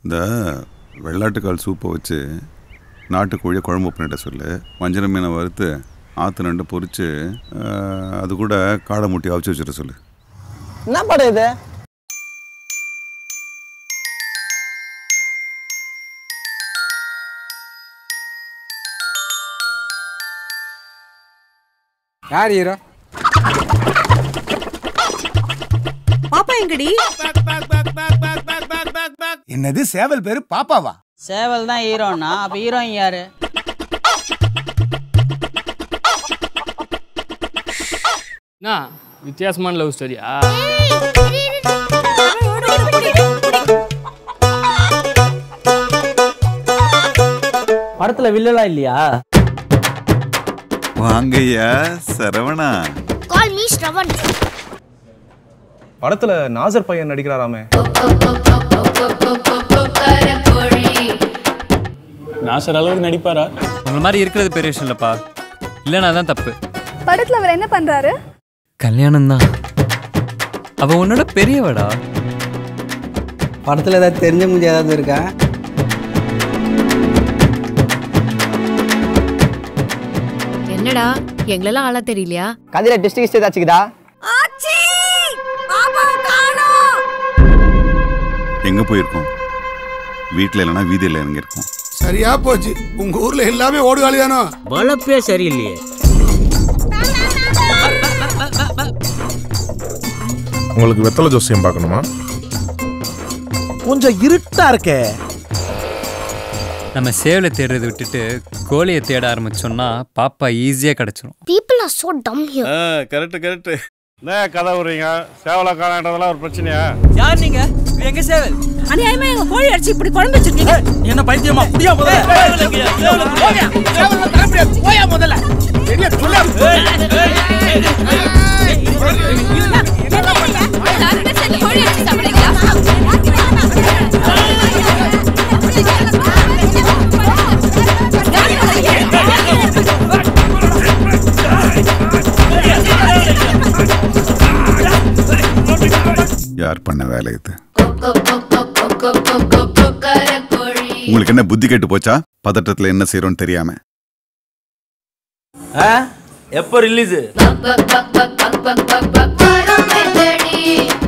இந்த வெள்ளாட்டுக்கால் சூப்பை வச்சு நாட்டுக்கோழியை குழம்பு பண்ணிட்ட சொல்லு வஞ்சர மீனை வறுத்து ஆற்று நண்டு பொரிச்சு அஹ், அது கூட காடை முட்டி அவிச்சு வச்சுட சொல்லு என்ன படம் இது யார் ஹீரோ பாப்பா எங்கடி என்னது சேவல் பேரு பாப்பாவா சேவல் தான் ஹீரோனா அப்ப ஹீரோயின் யாரு என்ன வித்தியாசமான லவ் ஸ்டோரியா படத்துல வில்லலாம் இல்லையா வாங்கய்யா சரவணா கால் மீ ஸ்ரவன் படத்துல நாசர் பையன் நடிக்கிறாராமே நாசர் அளவுக்கு நடிப்பாரா உங்களை மாதிரி இருக்கிறது பெரிய விஷயம் இல்லைப்பா இல்லைனா தான் தப்பு படத்துல அவர் என்ன பண்றாரு கல்யாணம் தான் அவ உன்னோட பெரியவடா படத்துல ஏதாவது தெரிஞ்ச முடிஞ்ச ஏதாவது இருக்கா என்னடா எங்களெல்லாம் ஆளா தெரியலையா கதையில டிஸ்ட்ரிக்ட் ஏதாச்சுக்குதா ஆச்சி பாப்பா காணோம் எங்கே போயிருக்கோம் வீட்டில் இல்லைன்னா வீதியில் எங்கே இருக்கோம் சரியா போச்சு உங்க ஊர்ல எல்லாமே ஓடுகாலி தானோ வளப்பே சரியில்லையே உங்களுக்கு வெத்தலை ஜோசியம் பார்க்கணுமா கொஞ்சம் இருட்டா இருக்கே நம்ம சேவலை தேடுறதை விட்டுட்டு கோழியை தேட ஆரம்பிச்சோம்னா பாப்பா ஈஸியாக கிடச்சிரும் people are so dumb here correct correct என்ன கதை விடுறீங்க சேவலை காணான்றதெல்லாம் ஒரு பிரச்சனையா யார் நீங்க எங்க சேவல் அநியாயமா எங்க கோழி அடிச்சு இப்படி குழம்பு வச்சிருக்கீங்க என்ன பைத்தியமா புடியா கோழி அடிச்சு சாப்பிடுறீங்களா யார் பண்ண வேலை இது உங்களுக்கு என்ன புத்தி கெட்டு போச்சா பதட்டத்தில் என்ன செய்கிறோன்னு தெரியாம எப்போ ரிலீஸ் பக் பக் பக் பக் பக் பக் பக் பக் பக்